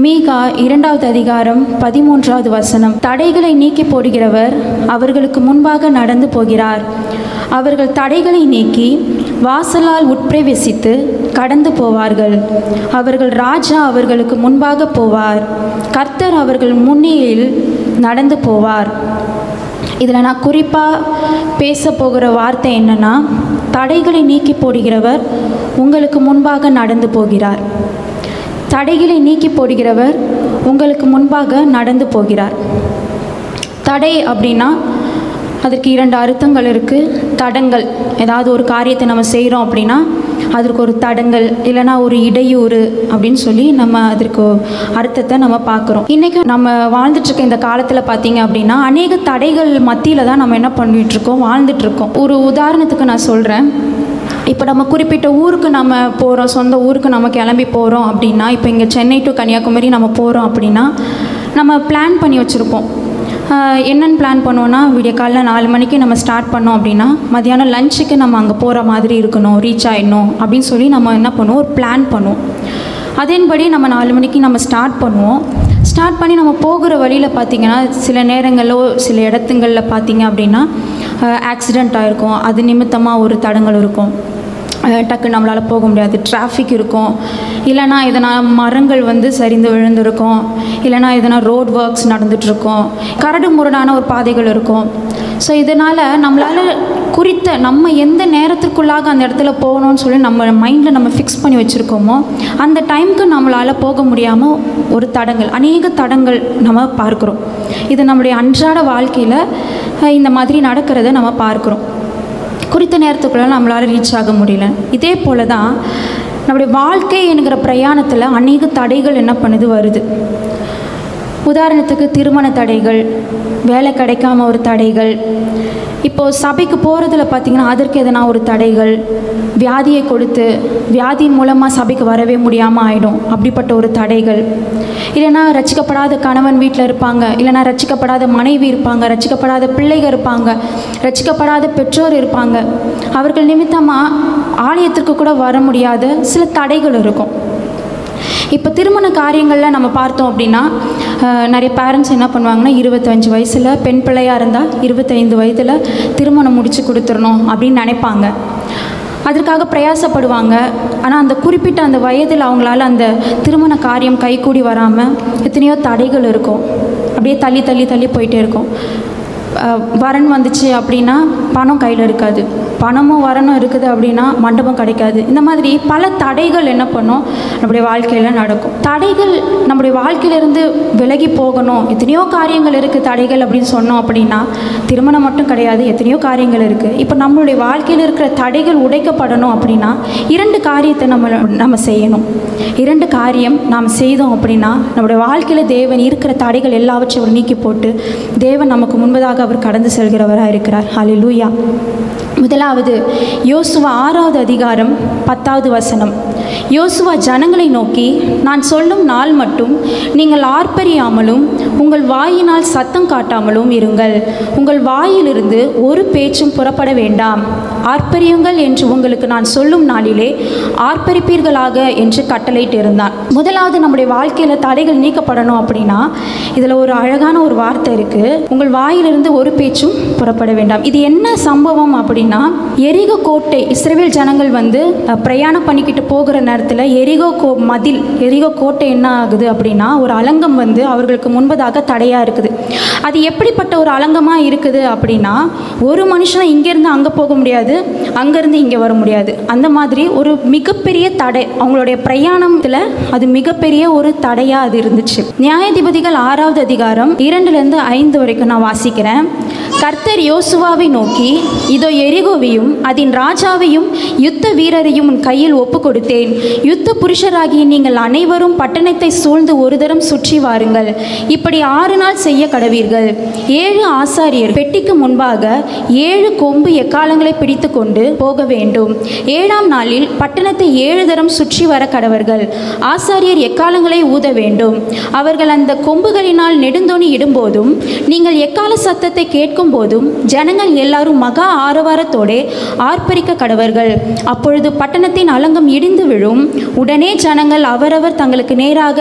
மீகா இரண்டாவது அதிகாரம் பதிமூன்றாவது வசனம் தடைகளை நீக்கி போடுகிறவர் அவர்களுக்கு முன்பாக நடந்து போகிறார் அவர்கள் தடைகளை நீக்கி வாசலால் உட்பிரவேசித்து கடந்து போவார்கள் அவர்கள் ராஜா அவர்களுக்கு முன்பாக போவார் கர்த்தர் அவர்கள் முன்னிலையில் நடந்து போவார் இதில் நான் குறிப்பாக பேச போகிற வார்த்தை என்னன்னா தடைகளை நீக்கி போடுகிறவர் உங்களுக்கு முன்பாக நடந்து போகிறார் தடைகளை நீக்கி போடுகிறவர் உங்களுக்கு முன்பாக நடந்து போகிறார் தடை அப்படின்னா அதற்கு இரண்டு அர்த்தங்கள் இருக்குது தடங்கள் ஏதாவது ஒரு காரியத்தை நம்ம செய்கிறோம் அப்படின்னா அதற்கு ஒரு தடங்கள் இல்லைன்னா ஒரு இடையூறு அப்படின்னு சொல்லி நம்ம அதற்கு அர்த்தத்தை நம்ம பார்க்குறோம் இன்றைக்கி நம்ம வாழ்ந்துட்டுருக்க இந்த காலத்தில் பார்த்தீங்க அப்படின்னா அநேக தடைகள் மத்தியில் தான் நம்ம என்ன பண்ணிகிட்ருக்கோம் வாழ்ந்துட்டுருக்கோம் ஒரு உதாரணத்துக்கு நான் சொல்கிறேன் இப்போ நம்ம குறிப்பிட்ட ஊருக்கு நம்ம போகிறோம் சொந்த ஊருக்கு நம்ம கிளம்பி போகிறோம் அப்படின்னா இப்போ இங்கே சென்னை டு கன்னியாகுமரி நம்ம போகிறோம் அப்படின்னா நம்ம பிளான் பண்ணி வச்சுருப்போம் ஆஹ் என்னென்னு பிளான் பண்ணுவோன்னா விடிய காலைல நாலு மணிக்கு நம்ம ஸ்டார்ட் பண்ணோம் அப்படின்னா மத்தியானம் லஞ்சுக்கு நம்ம அங்கே போகிற மாதிரி இருக்கணும் ரீச் ஆகிடணும் அப்படின்னு சொல்லி நம்ம என்ன பண்ணுவோம் ஒரு பிளான் பண்ணுவோம் அதன்படி நம்ம நாலு மணிக்கு நம்ம ஸ்டார்ட் பண்ணுவோம் ஸ்டார்ட் பண்ணி நம்ம போகிற வழியில் பார்த்திங்கன்னா சில நேரங்களிலோ சில இடத்துங்களில் பார்த்தீங்க அப்படின்னா ஆக்சிடெண்ட் ஆகிருக்கும் அது நிமித்தமாக ஒரு தடங்கள் இருக்கும் அஹ் டக்கு நம்மளால் போக முடியாது டிராஃபிக் இருக்கும் இல்லைனா எதனா மரங்கள் வந்து சரிந்து விழுந்திருக்கும் இல்லைனா எதனா ரோட் ஒர்க்ஸ் நடந்துகிட்ருக்கும் கரடு முரடான ஒரு பாதைகள் இருக்கும் ஸோ இதனால் நம்மளால் குறித்த நம்ம எந்த நேரத்திற்குள்ளாக அந்த இடத்துல போகணும்னு சொல்லி நம்ம மைண்டில் நம்ம ஃபிக்ஸ் பண்ணி வச்சுருக்கோமோ அந்த டைமுக்கு நம்மளால் போக முடியாமல் ஒரு தடங்கள் அநேக தடங்கள் நம்ம பார்க்குறோம் இது நம்முடைய அன்றாட வாழ்க்கையில் அஹ் இந்த மாதிரி நடக்கிறத நம்ம பார்க்குறோம் குறித்த நேரத்துக்குள்ள நம்மளால் ரீச் ஆக முடியல இதே போல தான் நம்முடைய வாழ்க்கை என்கிற பிரயாணத்தில் அநேக தடைகள் என்ன பண்ணுது வருது உதாரணத்துக்கு திருமண தடைகள் வேலை கிடைக்காம ஒரு தடைகள் இப்போது சபைக்கு போகிறதுல பார்த்திங்கன்னா அதற்கு எதனா ஒரு தடைகள் வியாதியை கொடுத்து வியாதியின் மூலமாக சபைக்கு வரவே முடியாமல் ஆகிடும் அப்படிப்பட்ட ஒரு தடைகள் இல்லைன்னா ரட்சிக்கப்படாத கணவன் வீட்டில் இருப்பாங்க இல்லைன்னா ரட்சிக்கப்படாத மனைவி இருப்பாங்க ரட்சிக்கப்படாத பிள்ளைகள் இருப்பாங்க ரட்சிக்கப்படாத பெற்றோர் இருப்பாங்க அவர்கள் நிமித்தமாக ஆலயத்திற்கு கூட வர முடியாத சில தடைகள் இருக்கும் இப்போ திருமண காரியங்களில் நம்ம பார்த்தோம் அப்படின்னா அஹ், நிறைய பேரண்ட்ஸ் என்ன பண்ணுவாங்கன்னா இருபத்தஞ்சு வயசில் பெண் பிள்ளையாக இருந்தால் இருபத்தைந்து வயதில் திருமணம் முடித்து கொடுத்துடணும் அப்படின்னு நினைப்பாங்க அதற்காக பிரயாசப்படுவாங்க ஆனால் அந்த குறிப்பிட்ட அந்த வயதில் அவங்களால அந்த திருமண காரியம் கைகூடி வராமல் எத்தனையோ தடைகள் இருக்கும் அப்படியே தள்ளி தள்ளி தள்ளி போயிட்டே இருக்கும் அஹ், வரன் வந்துச்சு அப்படின்னா பணம் கையில் இருக்காது பணமும் வரணும் இருக்குது அப்படின்னா மண்டபம் கிடைக்காது இந்த மாதிரி பல தடைகள் என்ன பண்ணும் நம்முடைய வாழ்க்கையில் நடக்கும் தடைகள் நம்முடைய வாழ்க்கையிலேருந்து விலகி போகணும் எத்தனையோ காரியங்கள் இருக்குது தடைகள் அப்படின்னு சொன்னோம் அப்படின்னா திருமணம் மட்டும் கிடையாது எத்தனையோ காரியங்கள் இருக்குது இப்போ நம்மளுடைய வாழ்க்கையில் இருக்கிற தடைகள் உடைக்கப்படணும் அப்படின்னா இரண்டு காரியத்தை நம்ம நம்ம செய்யணும் இரண்டு காரியம் நாம் செய்தோம் அப்படின்னா நம்முடைய வாழ்க்கையில் தேவன் இருக்கிற தடைகள் எல்லாவற்றையும் அவர் நீக்கி போட்டு தேவன் நமக்கு முன்பதாக அவர் கடந்து செல்கிறவராக இருக்கிறார் ஹalleluya முதலாவது யோசுவா ஆறாவது அதிகாரம் பத்தாவது வசனம் யோசுவா ஜனங்களை நோக்கி நான் சொல்லும் நாள் மட்டும் நீங்கள் ஆர்ப்பரியாமலும் உங்கள் வாயினால் சத்தம் காட்டாமலும் இருங்கள் உங்கள் வாயிலிருந்து ஒரு பேச்சும் புறப்பட வேண்டாம் ஆர்ப்பரியுங்கள் என்று உங்களுக்கு நான் சொல்லும் நாளிலே ஆர்ப்பரிப்பீர்களாக என்று கட்டளையிட்டு இருந்தான் முதலாவது நம்முடைய வாழ்க்கையில் தடைகள் நீக்கப்படணும் அப்படின்னா இதில் ஒரு அழகான ஒரு வார்த்தை இருக்குது உங்கள் வாயிலிருந்து ஒரு பேச்சும் புறப்பட வேண்டாம் இது என்ன சம்பவம் அப்படின்னா எரிகோ கோட்டை இஸ்ரேல் ஜனங்கள் வந்து அஹ், பிரயாணம் பண்ணிக்கிட்டு போகிற நேரத்தில் எரிகோ கோ மதில் எரிகோ கோட்டை என்ன ஆகுது அப்படின்னா ஒரு அலங்கம் வந்து அவர்களுக்கு முன்பதாக தடையாக இருக்குது அது எப்படிப்பட்ட ஒரு அலங்கமாக இருக்குது அப்படின்னா ஒரு மனுஷனை இங்கேருந்து அங்கே போக முடியாது அங்கேருந்து இங்கே வர முடியாது அந்த மாதிரி ஒரு மிகப்பெரிய தடை அவங்களுடைய பிரயாணத்தில் அது மிகப்பெரிய ஒரு தடையாக அது இருந்துச்சு நியாயாதிபதிகள் ஆறாவது அதிகாரம் இரண்டுலேருந்து ஐந்து வரைக்கும் நான் வாசிக்கிறேன் கர்த்தர் யோசுவாவை நோக்கி இதோ எரிகோவையும் அதன் ராஜாவையும் யுத்த வீரரையும் உன் கையில் ஒப்பு கொடுத்தேன் யுத்த புருஷராகிய நீங்கள் அனைவரும் பட்டணத்தை சூழ்ந்து ஒரு தரம் சுற்றி வாருங்கள் இப்படி ஆறு நாள் செய்ய கடவீர்கள் ஏழு ஆசாரியர் பெட்டிக்கு முன்பாக ஏழு கொம்பு எக்காலங்களை பிடித்து கொண்டு போக வேண்டும் ஏழாம் நாளில் பட்டணத்தை ஏழு தரம் சுற்றி வர கடவர்கள் ஆசாரியர் எக்காலங்களை ஊத வேண்டும் அவர்கள் அந்த கொம்புகளினால் நெடுந்தோணி இடும்போதும் நீங்கள் எக்கால சத்தத்தை கேட்கும் போதும் ஜனங்கள் எல்லாரும் மகா ஆரவாரத்தோடே ஆர்ப்பரிக்க கடவர்கள் அப்பொழுது பட்டணத்தின் அலங்கம் இடிந்து விழும் உடனே ஜனங்கள் அவரவர் தங்களுக்கு நேராக ஏற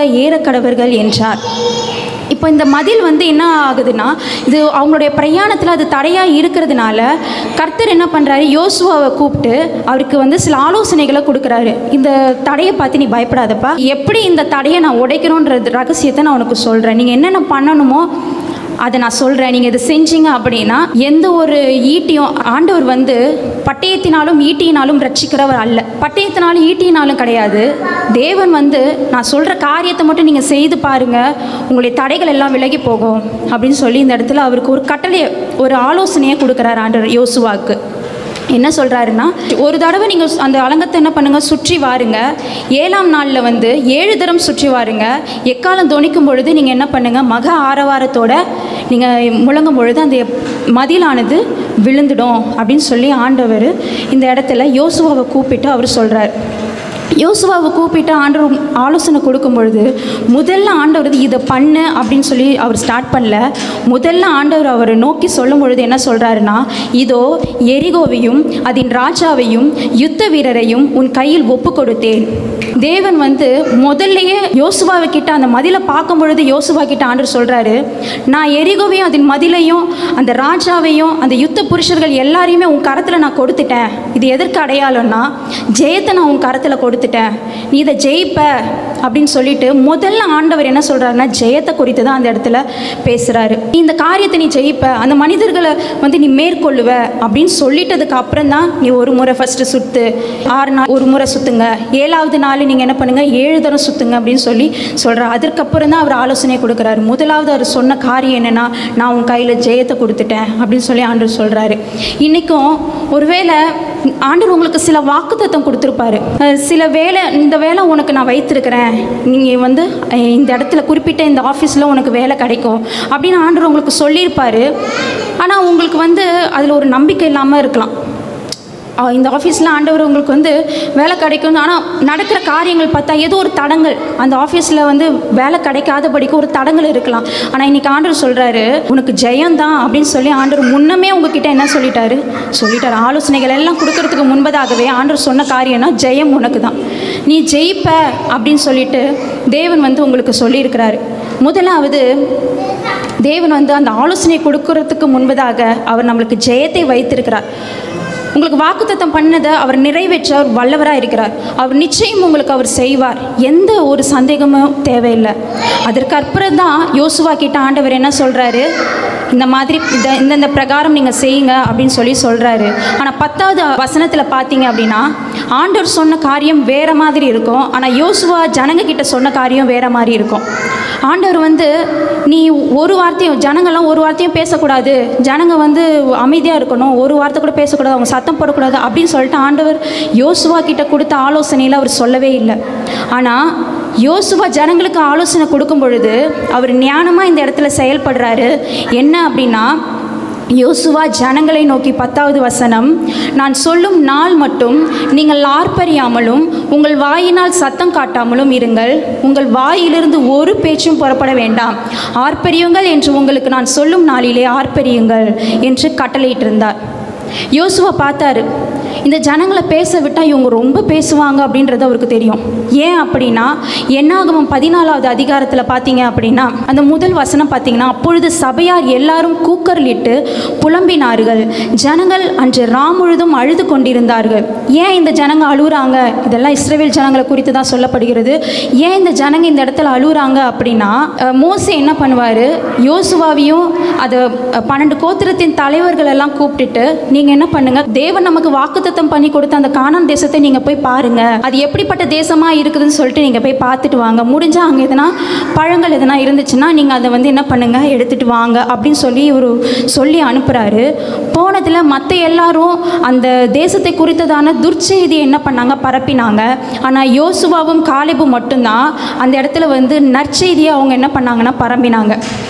கடவர்கள் என்றார் இப்போ இந்த மதில் வந்து என்ன ஆகுதுன்னா இது அவங்களுடைய பிரயாணத்தில் அது தடையாக இருக்கிறதுனால கர்த்தர் என்ன பண்ணுறாரு யோசுவாவை கூப்பிட்டு அவருக்கு வந்து சில ஆலோசனைகளை கொடுக்குறாரு இந்த தடையை பார்த்து நீ பயப்படாதப்பா எப்படி இந்த தடையை நான் உடைக்கணுன்ற ரகசியத்தை நான் உனக்கு சொல்கிறேன் நீங்கள் என்னென்ன பண்ணணுமோ அதை நான் சொல்கிறேன் நீங்கள் இதை செஞ்சீங்க அப்படின்னா எந்த ஒரு ஈட்டியும் ஆண்டவர் வந்து பட்டயத்தினாலும் ஈட்டியினாலும் ரட்சிக்கிறவர் அல்ல பட்டயத்தினாலும் ஈட்டியினாலும் கிடையாது தேவன் வந்து நான் சொல்கிற காரியத்தை மட்டும் நீங்கள் செய்து பாருங்கள் உங்களுடைய தடைகள் எல்லாம் விலகி போகும் அப்படின்னு சொல்லி இந்த இடத்துல அவருக்கு ஒரு கட்டளையை ஒரு ஆலோசனையை கொடுக்குறாரு ஆண்டவர் யோசுவாக்கு என்ன சொல்கிறாருன்னா ஒரு தடவை நீங்கள் அந்த அலங்கத்தை என்ன பண்ணுங்கள் சுற்றி வாருங்க ஏழாம் நாளில் வந்து ஏழு தரம் சுற்றி வாருங்க எக்காலம் தொனிக்கும் பொழுது நீங்கள் என்ன பண்ணுங்கள் மக ஆரவாரத்தோட நீங்கள் முழங்கும் பொழுது அந்த மதிலானது விழுந்துடும் அப்படின்னு சொல்லி ஆண்டவர் இந்த இடத்துல யோசுவாவை கூப்பிட்டு அவர் சொல்கிறார் யோசுவாவை கூப்பிட்டு ஆண்டவர் ஆலோசனை கொடுக்கும் பொழுது முதல்ல ஆண்டவர் இதை பண்ணு அப்படின்னு சொல்லி அவர் ஸ்டார்ட் பண்ணல முதல்ல ஆண்டவர் அவரை நோக்கி சொல்லும் பொழுது என்ன சொல்கிறாருன்னா இதோ எரிகோவையும் அதன் ராஜாவையும் யுத்த வீரரையும் உன் கையில் ஒப்பு கொடுத்தேன் தேவன் வந்து முதல்லையே யோசுவாவை கிட்ட அந்த மதிலை பார்க்கும் பொழுது யோசுவா கிட்ட ஆண்டவர் சொல்கிறாரு நான் எரிகோவையும் அதன் மதிலையும் அந்த ராஜாவையும் அந்த யுத்த புருஷர்கள் எல்லாரையுமே உன் கரத்தில் நான் கொடுத்துட்டேன் இது எதற்கு அடையாளம்னா ஜெயத்தை நான் உன் கரத்தில் கொடுத்துட்டேன் நீ இதை ஜெயிப்ப அப்படின்னு சொல்லிட்டு முதல்ல ஆண்டவர் என்ன சொல்கிறாருன்னா ஜெயத்தை குறித்து தான் அந்த இடத்துல பேசுகிறாரு நீ இந்த காரியத்தை நீ ஜெயிப்ப அந்த மனிதர்களை வந்து நீ மேற்கொள்ளுவ அப்படின்னு சொல்லிட்டதுக்கு அப்புறம் தான் நீ ஒரு முறை ஃபஸ்ட்டு சுத்து ஆறு நாள் ஒரு முறை சுற்றுங்க ஏழாவது நாள் நீங்கள் என்ன பண்ணுங்கள் ஏழு தரம் சுற்றுங்க அப்படின்னு சொல்லி சொல்கிறார் அதற்கப்புறம் தான் அவர் ஆலோசனை கொடுக்குறாரு முதலாவது அவர் சொன்ன காரியம் என்னென்னா நான் உன் கையில் ஜெயத்தை கொடுத்துட்டேன் அப்படின்னு சொல்லி ஆண்டவர் சொல்கிறாரு இன்றைக்கும் ஒருவேளை ஆண்டவர் உங்களுக்கு சில வாக்குத்தத்தம் கொடுத்துருப்பாரு அஹ் சில வேலை இந்த வேலை உனக்கு நான் வைத்திருக்கிறேன் நீங்கள் வந்து அஹ் இந்த இடத்துல குறிப்பிட்ட இந்த ஆஃபீஸில் உனக்கு வேலை கிடைக்கும் அப்படின்னு ஆண்டவர் உங்களுக்கு சொல்லியிருப்பாரு ஆனால் உங்களுக்கு வந்து அதில் ஒரு நம்பிக்கை இல்லாமல் இருக்கலாம் அஹ் இந்த ஆஃபீஸில் ஆண்டவர் உங்களுக்கு வந்து வேலை கிடைக்கும் ஆனால் நடக்கிற காரியங்கள் பார்த்தா ஏதோ ஒரு தடங்கள் அந்த ஆஃபீஸில் வந்து வேலை கிடைக்காதபடிக்கு ஒரு தடங்கள் இருக்கலாம் ஆனால் இன்னைக்கு ஆண்டவர் சொல்கிறாரு உனக்கு ஜெயம்தான் அப்படின்னு சொல்லி ஆண்டவர் முன்னமே உங்ககிட்ட என்ன சொல்லிட்டாரு சொல்லிட்டாரு ஆலோசனைகள் எல்லாம் கொடுக்கறதுக்கு முன்பதாகவே ஆண்டவர் சொன்ன காரியம்னா ஜெயம் உனக்கு தான் நீ ஜெயிப்ப அப்படின்னு சொல்லிட்டு தேவன் வந்து உங்களுக்கு சொல்லியிருக்கிறாரு முதலாவது தேவன் வந்து அந்த ஆலோசனை கொடுக்கறதுக்கு முன்பதாக அவர் நம்மளுக்கு ஜெயத்தை வைத்திருக்கிறார் உங்களுக்கு வாக்குத்தத்தம் பண்ணதை அவர் நிறைவேற்ற அவர் வல்லவராக இருக்கிறார் அவர் நிச்சயம் உங்களுக்கு அவர் செய்வார் எந்த ஒரு சந்தேகமும் தேவையில்லை அதற்கு அப்புறம் தான் யோசுவா கிட்ட ஆண்டவர் என்ன சொல்கிறாரு இந்த மாதிரி இந்த இந்தந்த பிரகாரம் நீங்கள் செய்யுங்க அப்படின்னு சொல்லி சொல்கிறாரு ஆனால் பத்தாவது வசனத்தில் பார்த்தீங்க அப்படின்னா ஆண்டவர் சொன்ன காரியம் வேறு மாதிரி இருக்கும் ஆனால் யோசுவா ஜனங்க கிட்ட சொன்ன காரியம் வேறு மாதிரி இருக்கும் ஆண்டவர் வந்து நீ ஒரு வார்த்தையும் ஜனங்கள்லாம் ஒரு வார்த்தையும் பேசக்கூடாது ஜனங்க வந்து அமைதியாக இருக்கணும் ஒரு வார்த்தை கூட பேசக்கூடாது அவங்க சத்தம் போடக்கூடாது அப்படின்னு சொல்லிட்டு ஆண்டவர் யோசுவா கிட்ட கொடுத்த ஆலோசனையில் அவர் சொல்லவே இல்லை ஆனால் யோசுவா ஜனங்களுக்கு ஆலோசனை கொடுக்கும் பொழுது அவர் ஞானமாக இந்த இடத்துல செயல்படுறாரு என்ன அப்படின்னா யோசுவா ஜனங்களை நோக்கி பத்தாவது வசனம் நான் சொல்லும் நாள் மட்டும் நீங்கள் ஆர்ப்பரியாமலும் உங்கள் வாயினால் சத்தம் காட்டாமலும் இருங்கள் உங்கள் வாயிலிருந்து ஒரு பேச்சும் புறப்பட வேண்டாம் ஆர்ப்பரியுங்கள் என்று உங்களுக்கு நான் சொல்லும் நாளிலே ஆர்ப்பரியுங்கள் என்று கட்டளையிட்டிருந்தார் யோசுவா பார்த்தாரு இந்த ஜனங்களை பேச விட்டால் இவங்க ரொம்ப பேசுவாங்க அப்படின்றது அவருக்கு தெரியும் ஏன் அப்படின்னா என்னாகமம் பதினாலாவது அதிகாரத்தில் பார்த்தீங்க அப்படின்னா அந்த முதல் வசனம் பார்த்தீங்கன்னா அப்பொழுது சபையார் எல்லாரும் கூக்கரலிட்டு புலம்பினார்கள் ஜனங்கள் அன்று ராம் முழுதும் அழுது கொண்டிருந்தார்கள் ஏன் இந்த ஜனங்க அழுகுறாங்க இதெல்லாம் இஸ்ரேல் ஜனங்களை குறித்து தான் சொல்லப்படுகிறது ஏன் இந்த ஜனங்க இந்த இடத்துல அழுகுறாங்க அப்படின்னா அஹ், மோசே என்ன பண்ணுவார் யோசுவாவையும் அது அஹ், பன்னெண்டு கோத்திரத்தின் தலைவர்கள் எல்லாம் கூப்பிட்டுட்டு நீங்கள் என்ன பண்ணுங்க தேவன் நமக்கு வாக்குத்தத்தம் பண்ணி கொடுத்த அந்த கானான் தேசத்தை நீங்கள் போய் பாருங்க அது எப்படிப்பட்ட தேசமாக இருக்குதுன்னு சொல்லிட்டு நீங்கள் போய் பார்த்துட்டு வாங்க முடிஞ்சால் அங்கே எதனா பழங்கள் எதனா இருந்துச்சுன்னா நீங்கள் அதை வந்து என்ன பண்ணுங்க எடுத்துட்டு வாங்க அப்படின்னு சொல்லி ஒரு சொல்லி அனுப்புகிறாரு போனதில் மற்ற எல்லாரும் அந்த தேசத்தை குறித்ததான துர்ச்செய்தி என்ன பண்ணாங்க பரப்பினாங்க ஆனால் யோசுவாவும் காலிபும் மட்டும்தான் அந்த இடத்துல வந்து நற்செய்தியை அவங்க என்ன பண்ணாங்கன்னா பரம்பினாங்க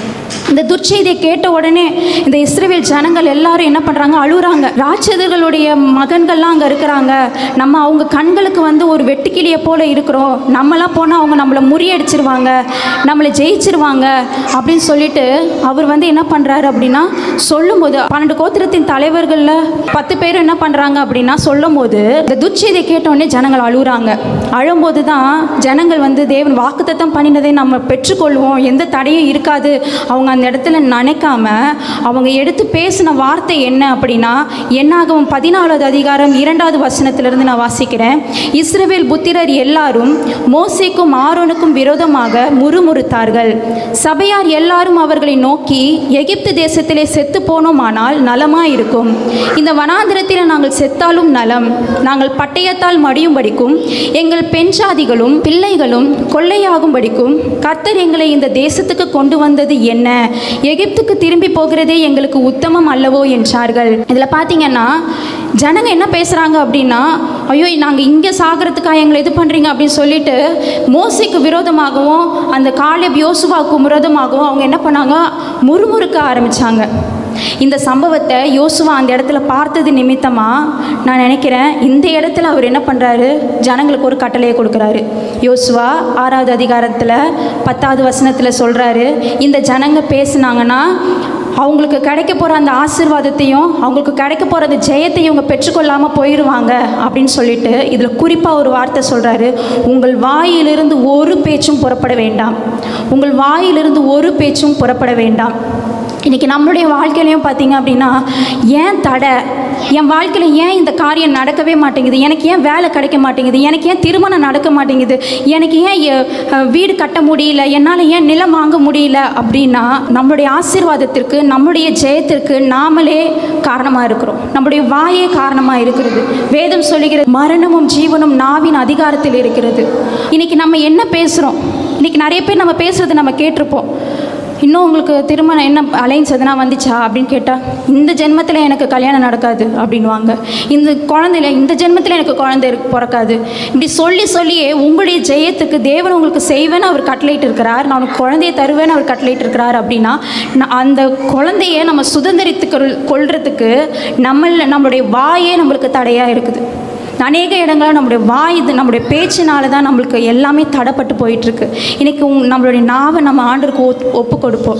இந்த துர்ச்செய்தியை கேட்ட உடனே இந்த இஸ்ரேல் ஜனங்கள் எல்லாரும் என்ன பண்ணுறாங்க அழுகுறாங்க ராட்சதர்களுடைய மகன்கள்லாம் அங்கே இருக்கிறாங்க நம்ம அவங்க கண்களுக்கு வந்து ஒரு வெட்டுக்கிளியை போல இருக்கிறோம் நம்மளாம் போனால் அவங்க நம்மளை முறியடிச்சிருவாங்க நம்மளை ஜெயிச்சிருவாங்க அப்படின்னு சொல்லிட்டு அவர் வந்து என்ன பண்ணுறாரு அப்படின்னா சொல்லும்போது பன்னெண்டு கோத்திரத்தின் தலைவர்களில் பத்து பேர் என்ன பண்ணுறாங்க அப்படின்னா சொல்லும்போது இந்த துர்ச்செய்தியை கேட்டோடனே ஜனங்கள் அழுகுறாங்க அழும்போது தான் ஜனங்கள் வந்து தேவன் வாக்குத்தத்தம் பண்ணினதை நம்ம பெற்றுக்கொள்வோம் எந்த தடையும் இருக்காது அவங்க அந்த இடத்துல நினைக்காம அவங்க எடுத்து பேசின வார்த்தை என்ன அப்படின்னா என்னாகவும் பதினாலாவது அதிகாரம் இரண்டாவது வசனத்திலிருந்து நான் வாசிக்கிறேன் இஸ்ரவேல் புத்திரர் எல்லாரும் மோசேக்கும் ஆரோனுக்கும் விரோதமாக முறுமுறுத்தார்கள் சபையார் எல்லாரும் அவர்களை நோக்கி எகிப்து தேசத்திலே செத்து போனோமானால் நலமா இருக்கும் இந்த வனாந்திரத்தில் நாங்கள் செத்தாலும் நலம் நாங்கள் பட்டயத்தால் மடியும்படிக்கும் எங்கள் பெண் சாதிகளும் பிள்ளைகளும் கொள்ளையாகும்படிக்கும் கர்த்தர் எங்களை இந்த தேசத்துக்கு கொண்டு வந்தது என்ன எகிப்துக்கு திரும்பி போகிறதே எங்களுக்கு உத்தமம் அல்லவோ என்றார்கள் இதில் பார்த்தீங்கன்னா ஜனங்க என்ன பேசுகிறாங்க அப்படின்னா ஐயோ நாங்கள் இங்கே சாகிறதுக்காக எங்களை இது பண்ணுறீங்க அப்படின்னு சொல்லிட்டு மோசைக்கு விரோதமாகவும் அந்த காலேப் யோசுவாவுக்கு விரோதமாகவும் அவங்க என்ன பண்ணாங்க முறுமுறுக்க ஆரம்பித்தாங்க இந்த சம்பவத்தை யோசுவா அந்த இடத்துல பார்த்தது நிமித்தமாக நான் நினைக்கிறேன் இந்த இடத்துல அவர் என்ன பண்ணுறாரு ஜனங்களுக்கு ஒரு கட்டளையை கொடுக்குறாரு யோசுவா ஆறாவது அதிகாரத்தில் பத்தாவது வசனத்தில் சொல்கிறாரு இந்த ஜனங்க பேசுனாங்கன்னா அவங்களுக்கு கிடைக்க போகிற அந்த ஆசீர்வாதத்தையும் அவங்களுக்கு கிடைக்க போகிற அந்த ஜெயத்தையும் இவங்க பெற்றுக்கொள்ளாமல் போயிடுவாங்க அப்படின்னு சொல்லிட்டு இதில் குறிப்பாக ஒரு வார்த்தை சொல்கிறாரு உங்கள் வாயிலிருந்து ஒரு பேச்சும் புறப்பட வேண்டாம் உங்கள் வாயிலிருந்து ஒரு பேச்சும் புறப்பட வேண்டாம் இன்றைக்கி நம்மளுடைய வாழ்க்கையிலையும் பார்த்தீங்க அப்படின்னா ஏன் தடை என் வாழ்க்கையில் ஏன் இந்த காரியம் நடக்கவே மாட்டேங்குது எனக்கு ஏன் வேலை கிடைக்க மாட்டேங்குது எனக்கு ஏன் திருமணம் நடக்க மாட்டேங்குது எனக்கு ஏன் எ- அஹ் வீடு கட்ட முடியல என்னால் ஏன் நிலம் வாங்க முடியல அப்படின்னா நம்மளுடைய ஆசீர்வாதத்திற்கு நம்முடைய ஜெயத்திற்கு நாமளே காரணமாக இருக்கிறோம் நம்முடைய வாயே காரணமாக இருக்கிறது வேதம் சொல்லுகிறது மரணமும் ஜீவனும் நாவின் அதிகாரத்தில் இருக்கிறது இன்னைக்கு நம்ம என்ன பேசுகிறோம் இன்னைக்கு நிறைய பேர் நம்ம பேசுறது நம்ம கேட்டிருப்போம் இன்னும் உங்களுக்கு திருமணம் என்ன அலைன்ஸ் எதனா வந்துச்சா அப்படின்னு கேட்டால் இந்த ஜென்மத்தில் எனக்கு கல்யாணம் நடக்காது அப்படின்வாங்க இந்த குழந்தையில இந்த ஜென்மத்தில் எனக்கு குழந்தை இருக்கு- பிறக்காது இப்படி சொல்லி சொல்லியே உங்களுடைய ஜெயத்துக்கு தேவன் உங்களுக்கு செய்வேன்னு அவர் கட்டளையிட்டு இருக்கிறார் நான் உனக்கு குழந்தையை தருவேன்னு அவர் கட்டளையிட்டு இருக்கிறார் அப்படின்னா ந- அந்த குழந்தைய நம்ம சுதந்திரித்து கொள் கொள்றதுக்கு நம்மள நம்மளுடைய வாயே நம்மளுக்கு தடையாக இருக்குது அநேக இடங்களில் நம்முடைய வாய் இது நம்முடைய பேச்சினால தான் நம்மளுக்கு எல்லாமே தடைப்பட்டு போயிட்டுருக்கு இன்றைக்கி நம்மளுடைய நாவை நம்ம ஆண்டருக்கு ஒப் ஒப்பு கொடுப்போம்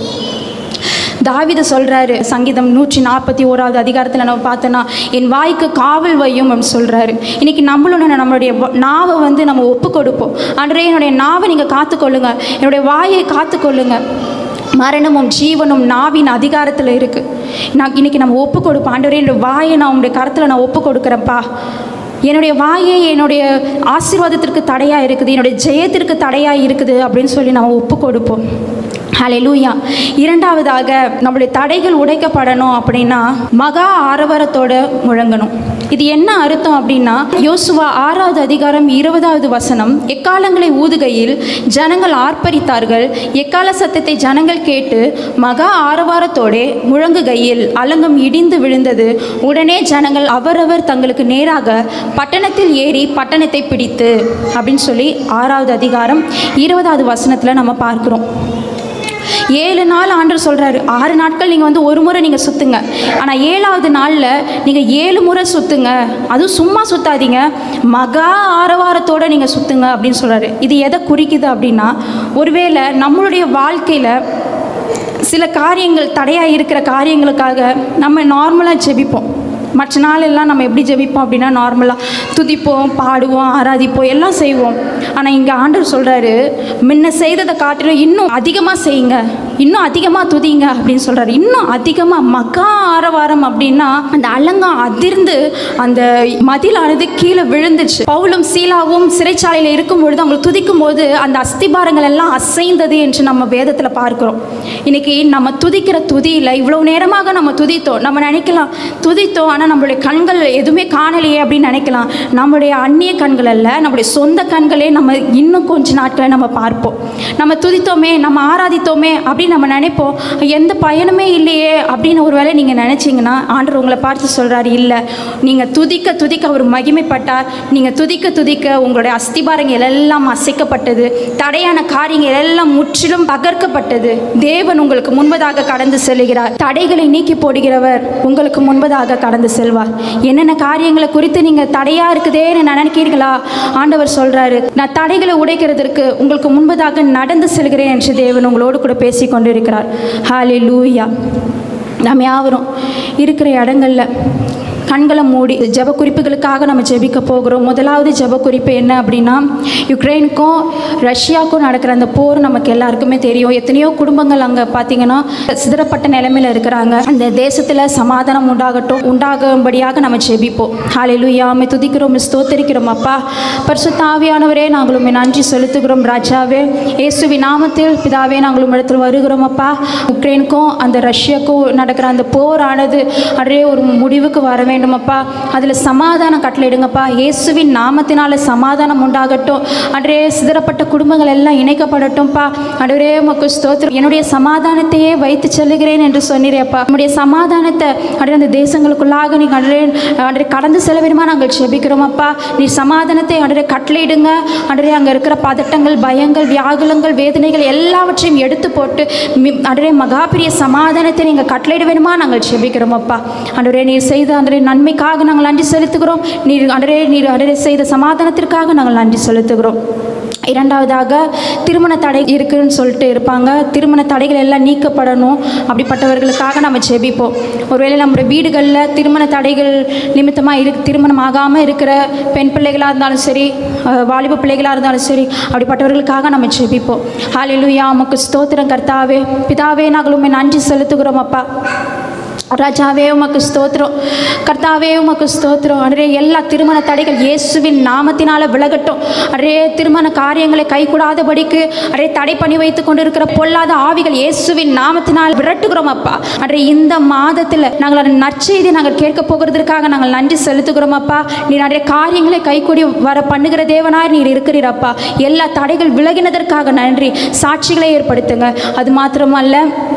தாவித சொல்கிறாரு சங்கீதம் நூற்றி நாற்பத்தி ஓராவது அதிகாரத்தில் நம்ம பார்த்தோன்னா என் வாய்க்கு காவல் வையும் அப்படின்னு சொல்கிறாரு இன்றைக்கி நம்மளும் நம்மளுடைய வ- நாவை வந்து நம்ம ஒப்பு கொடுப்போம் அன்றே என்னுடைய நாவை நீங்கள் காத்துக்கொள்ளுங்க என்னுடைய வாயை காத்துக்கொள்ளுங்க மரணமும் ஜீவனும் நாவின் அதிகாரத்தில் இருக்குது நான் இன்றைக்கி நம்ம ஒப்பு கொடுப்போம் ஆண்டவரே என்னுடைய வாயை நான் உங்களுடைய கருத்தில் நான் ஒப்பு கொடுக்குறேன்ப்பா என்னுடைய வாயே என்னுடைய ஆசீர்வாதத்திற்கு தடையாக இருக்குது என்னுடைய ஜெயத்திற்கு தடையாக இருக்குது அப்படின்னு சொல்லி நம்ம ஒப்பு கொடுப்போம் ஹalleluya இரண்டாவதாக நம்முடைய தடைகள் உடைக்கப்படணும் அப்படின்னா மகா ஆரவாரத்தோட முழங்கணும் இது என்ன அர்த்தம் அப்படின்னா யோசுவா ஆறாவது அதிகாரம் இருபதாவது வசனம் எக்காலங்களை ஊதுகையில் ஜனங்கள் ஆர்ப்பரித்தார்கள் எக்கால சத்தத்தை ஜனங்கள் கேட்டு மகா ஆரவாரத்தோடே முழங்குகையில் அலங்கம் இடிந்து விழுந்தது உடனே ஜனங்கள் அவரவர் தங்களுக்கு நேராக பட்டணத்தில் ஏறி பட்டணத்தை பிடித்து அப்படின்னு சொல்லி ஆறாவது அதிகாரம் இருபதாவது வசனத்தில் நம்ம பார்க்குறோம் ஏழு நாள் ஆண்டர் சொல்கிறாரு ஆறு நாட்கள் நீங்கள் வந்து ஒரு முறை நீங்கள் சுற்றுங்க ஆனால் ஏழாவது நாளில் நீங்கள் ஏழு முறை சுற்றுங்க அதுவும் சும்மா சுத்தாதீங்க மகா ஆரவாரத்தோடு நீங்கள் சுற்றுங்க அப்படின்னு சொல்கிறாரு இது எதை குறிக்குது அப்படின்னா ஒருவேளை நம்மளுடைய வாழ்க்கையில் சில காரியங்கள் தடையாக இருக்கிற காரியங்களுக்காக நம்ம நார்மலாக ஜெபிப்போம் மற்ற நாளெல்லாம் நம்ம எப்படி ஜெபிப்போம் அப்படின்னா நார்மலாக துதிப்போம் பாடுவோம் ஆராதிப்போம் எல்லாம் செய்வோம் ஆனால் இங்கே ஆண்டவர் சொல்கிறாரு முன்ன செய்ததை காட்டிலும் இன்னும் அதிகமாக செய்யுங்க இன்னும் அதிகமாக துதிங்க அப்படின்னு சொல்கிறாரு இன்னும் அதிகமாக மக்கா ஆரவாரம் அப்படின்னா அந்த அலங்கம் அதிர்ந்து அந்த மதிலானது கீழே விழுந்துச்சு பவுலும் சீலாவும் சிறைச்சாலையில் இருக்கும் பொழுது அவங்க துதிக்கும் போது அந்த அஸ்திபாரங்கள் எல்லாம் அசைந்தது என்று நம்ம வேதத்தில் பார்க்கிறோம் இன்னைக்கு நம்ம துதிக்கிற துதியில் இவ்வளோ நேரமாக நம்ம துதித்தோம் நம்ம நினைக்கலாம் துதித்தோம் ஆனால் ஆனால் நம்மளுடைய கண்கள் எதுவுமே காணலையே அப்படின்னு நினைக்கலாம் நம்மளுடைய அந்நிய கண்கள் அல்ல நம்மளுடைய சொந்த கண்களே நம்ம இன்னும் கொஞ்ச நாட்களை நம்ம பார்ப்போம் நம்ம துதித்தோமே நம்ம ஆராதித்தோமே அப்படின்னு நம்ம நினைப்போம் எந்த பயனுமே இல்லையே அப்படின்னு ஒரு வேளை நீங்கள் நினச்சிங்கன்னா ஆண்டவர் உங்களை பார்த்து சொல்கிறாரு இல்லை நீங்கள் துதிக்க துதிக்க அவர் மகிமைப்பட்டார் நீங்கள் துதிக்க துதிக்க உங்களுடைய அஸ்திபாரங்கள் எல்லாம் அசைக்கப்பட்டது தடையான காரியங்கள் எல்லாம் முற்றிலும் பகர்க்கப்பட்டது தேவன் உங்களுக்கு முன்பதாக கடந்து செல்கிறார் தடைகளை நீக்கி போடுகிறவர் உங்களுக்கு முன்பதாக கடந்து செல்வார் என்னென்ன காரியங்களை குறித்து நீங்கள் தடையாக இருக்குதேன்னு நினைக்கிறீங்களா ஆண்டவர் சொல்கிறாரு நான் தடைகளை உடைக்கிறதற்கு உங்களுக்கு முன்பதாக நடந்து செல்கிறேன் என்று தேவன் உங்களோடு கூட பேசி கொண்டிருக்கிறார் ஹாலே லூயா நம்ம யாவரும் இருக்கிற இடங்கள்ல கண்களை மூடி ஜெப குறிப்புகளுக்காக நம்ம ஜெபிக்க போகிறோம் முதலாவது ஜெப குறிப்பு என்ன அப்படின்னா யுக்ரைனுக்கும் ரஷ்யாவுக்கும் நடக்கிற அந்த போர் நமக்கு எல்லாருக்குமே தெரியும் எத்தனையோ குடும்பங்கள் அங்கே பார்த்தீங்கன்னா சிதறப்பட்ட நிலைமையில் இருக்கிறாங்க அந்த தேசத்தில் சமாதானம் உண்டாகட்டும் உண்டாகும்படியாக நம்ம ஜெபிப்போம் ஹalleluya உம்மை துதிக்கிறோம் ஸ்தோத்தரிக்கிறோம் அப்பா பரிசுத்த ஆவியானவரே நாங்கள் உண்மை நன்றி செலுத்துகிறோம் ராஜாவே இயேசுவி நாமத்தில் பிதாவே நாங்கள் உம்மிடத்தில் வருகிறோம் அப்பா உக்ரைனுக்கும் அந்த ரஷ்யாவுக்கும் நடக்கிற அந்த போரானது அப்படியே ஒரு முடிவுக்கு வர வேண்டும் அப்பா அதில் சமாதானம் கட்டளையிடுங்கப்பா இயேசுவின் நாமத்தினால சமாதானம் உண்டாகட்டும் அன்றே சிதறப்பட்ட குடும்பங்கள் எல்லாம் இணைக்கப்படட்டும்ப்பா அன்றே உமக்கு ஸ்தோத்திரம் என்னுடைய சமாதானத்தையே வைத்து செல்லுகிறேன் என்று சொன்னீரேப்பா நம்முடைய சமாதானத்தை அன்றே அந்த தேசங்களுக்குள்ளாக நீங்கள் அன்றே அன்றே கடந்து செல்ல வேணுமா நாங்கள் செபிக்கிறோம் அப்பா நீ சமாதானத்தை அன்றே கட்டளையிடுங்க அன்றே அங்கே இருக்கிற பதட்டங்கள் பயங்கள் வியாகுலங்கள் வேதனைகள் எல்லாவற்றையும் எடுத்து போட்டு மி- அன்றே மகாபிரிய சமாதானத்தை நீங்கள் கட்டளையிட வேணுமா நாங்கள் செபிக்கிறோம் அப்பா அன்றே நீர் செய்த அன்றே நன்மைக்காக நாங்கள் நன்றி செலுத்துகிறோம் நீர் அன்றே நீர் அன்றே செய்த சமாதானத்திற்காக நாங்கள் நன்றி செலுத்துகிறோம் இரண்டாவதாக திருமண தடை இருக்குன்னு சொல்லிட்டு இருப்பாங்க திருமண தடைகள் எல்லாம் நீக்கப்படணும் அப்படிப்பட்டவர்களுக்காக நம்ம ஜெபிப்போம் ஒருவேளை நம்முடைய வீடுகளில் திருமண தடைகள் நிமித்தமாக இரு திருமணம் ஆகாமல் இருக்கிற பெண் பிள்ளைகளாக இருந்தாலும் சரி அஹ், வாலிப பிள்ளைகளாக இருந்தாலும் சரி அப்படிப்பட்டவர்களுக்காக நம்ம ஜெபிப்போம் ஹalleluya உமக்கு ஸ்தோத்திரம் கர்த்தாவே பிதாவே நாங்கள் உண்மை நன்றி செலுத்துகிறோம் அப்பா ராஜாவே உமக்கு ஸ்தோத்திரம் கர்த்தாவே உமக்கு ஸ்தோத்திரம் அன்றே எல்லா திருமண தடைகள் இயேசுவின் நாமத்தினால விலகட்டும் அன்றே திருமண காரியங்களை கைகூடாதபடிக்கு அன்றே தடை பண்ணி வைத்து கொண்டிருக்கிற பொல்லாத ஆவிகள் இயேசுவின் நாமத்தினால் விரட்டுகிறோம் அப்பா அன்றே இந்த மாதத்தில் நாங்கள் அந்த நற்செய்தி நாங்கள் கேட்க போகிறதற்காக நாங்கள் நன்றி செலுத்துகிறோம் அப்பா நீ நிறைய காரியங்களை கைகூடி வர பண்ணுகிற தேவனாய் நீர் இருக்கிறீரப்பா எல்லா தடைகள் விலகினதற்காக நன்றி சாட்சிகளை ஏற்படுத்துங்க அது மாத்திரமல்ல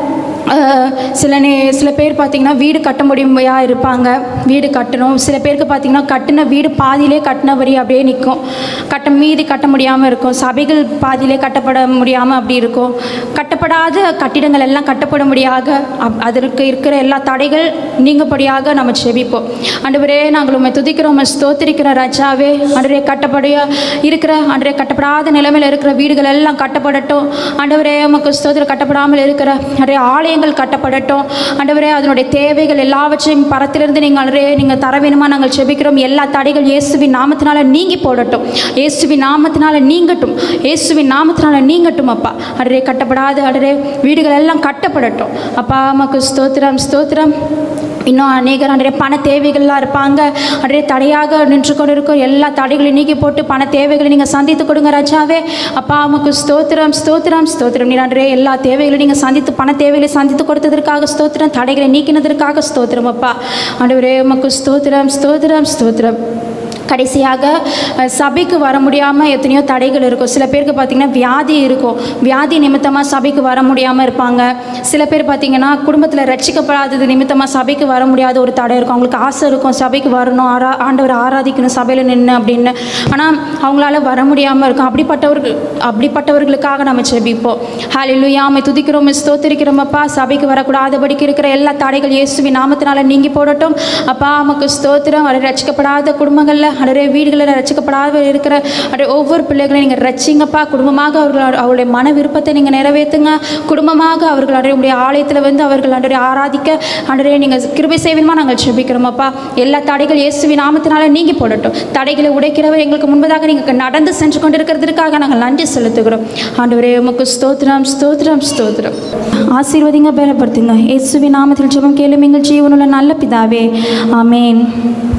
அஹ், சில நே சில பேர் பார்த்திங்கன்னா வீடு கட்ட முடியுமையாக இருப்பாங்க வீடு கட்டணும் சில பேருக்கு பார்த்திங்கன்னா கட்டின வீடு பாதியிலே கட்டினபடி அப்படியே நிற்கும் கட்ட மீதி கட்ட முடியாமல் இருக்கும் சபைகள் பாதியிலே கட்டப்பட முடியாமல் அப்படி இருக்கும் கட்டப்படாத கட்டிடங்கள் எல்லாம் கட்டப்பட முடியாக அப்- அதற்கு இருக்கிற எல்லா தடைகள் நீங்கப்படியாக நம்ம செபிப்போம் ஆண்டவரே நாங்கள் உண்மை துதிக்கிறோம் உம்மை ஸ்தோத்திரிக்கிற ராஜாவே அன்றே கட்டப்படியா இருக்கிற அன்றே கட்டப்படாத நிலைமையில் இருக்கிற வீடுகள் எல்லாம் கட்டப்படட்டும் ஆண்டவரே உமக்கு ஸ்தோத்திரம் கட்டப்படாமல் இருக்கிற நிறைய ஆலயங்கள் கட்டப்படட்டும் ஆண்டவரே அதனுடைய தேவைகள் எல்லாவற்றையும் பரத்திலிருந்து நீங்கள் அன்றே நீங்கள் தர வேணுமா நாங்கள் செபிக்கிறோம் எல்லா தடைகள் இயேசுவின் நாமத்தினால நீங்கி போடட்டும் இயேசுவின் நாமத்தினால நீங்கட்டும் இயேசுவின் நாமத்தினால நீங்கட்டும் அப்பா அன்றே கட்டப்படாத அன்றே வீடுகள் எல்லாம் கட்டப்படட்டும் அப்பா உமக்கு ஸ்தோத்திரம் ஸ்தோத்திரம் இன்னும் அநேகர் அன்றைய பண தேவைகள்லாம் இருப்பாங்க அன்றைய தடையாக நின்று கொண்டு இருக்கும் எல்லா தடைகளையும் நீக்கி போட்டு பண தேவைகளை நீங்கள் சந்தித்து கொடுங்க ராஜாவே அப்பா அம்மாக்கு ஸ்தோத்திரம் ஸ்தோத்திரம் ஸ்தோத்திரம் நீர் அன்றைய எல்லா தேவைகளையும் நீங்கள் சந்தித்து பண தேவைகளை சந்தித்து கொடுத்ததற்காக ஸ்தோத்திரம் தடைகளை நீக்கினதற்காக ஸ்தோத்திரம் அப்பா ஆண்டவரே உமக்கு ஸ்தோத்திரம் ஸ்தோத்திரம் ஸ்தோத்திரம் கடைசியாக அஹ், சபைக்கு வர முடியாமல் எத்தனையோ தடைகள் இருக்கும் சில பேருக்கு பார்த்திங்கன்னா வியாதி இருக்கும் வியாதி நிமித்தமாக சபைக்கு வர முடியாமல் இருப்பாங்க சில பேர் பார்த்திங்கன்னா குடும்பத்தில் ரட்சிக்கப்படாதது நிமித்தமாக சபைக்கு வர முடியாத ஒரு தடை இருக்கும் அவங்களுக்கு ஆசை இருக்கும் சபைக்கு வரணும் ஆரா ஆண்டவரை ஆராதிக்கணும் சபையில் நின்று அப்படின்னு ஆனால் அவங்களால வர முடியாமல் இருக்கும் அப்படிப்பட்டவர்கள் அப்படிப்பட்டவர்களுக்காக நம்ம செபிப்போம் ஹalleluya உம்மை துதிக்கிறோம் ஸ்தோத்திரிக்கிறோம் அப்பா சபைக்கு வரக்கூடாதபடிக்கு இருக்கிற எல்லா தடைகள் இயேசுவின் நாமத்தினால நீங்கி போடட்டும் அப்பா நமக்கு ஸ்தோத்திரம் அதை ரட்சிக்கப்படாத குடும்பங்களில் நிறைய வீடுகளில் ரட்சிக்கப்படாத இருக்கிற அப்படியே ஒவ்வொரு பிள்ளைகளையும் நீங்கள் ரட்சிங்கப்பா குடும்பமாக அவர்கள் அவருடைய மன விருப்பத்தை நீங்கள் நிறைவேற்றுங்க குடும்பமாக அவர்கள் அன்றைய ஆலயத்தில் வந்து அவர்கள் அன்றைய ஆராதிக்க அன்றைய நீங்கள் கிருபை செய்வீமா நாங்கள் செபிக்கிறோமப்பா எல்லா தடைகள் இயேசுவின் நாமத்தினால நீங்கி போடட்டும் தடைகளை உடைக்கிறவர் எங்களுக்கு முன்பதாக நீங்கள் நடந்து சென்று கொண்டிருக்கிறதுக்காக நாங்கள் நன்றி செலுத்துகிறோம் ஆண்டவரே உமக்கு ஸ்தோத்திரம் ஸ்தோத்திரம் ஸ்தோத்திரம் ஆசீர்வதிங்க பலப்படுத்துங்க இயேசுவின் நாமத்தில் ஜெபம் கேளும் எங்கள் ஜீவனுள்ள நல்ல பிதாவே ஆமேன்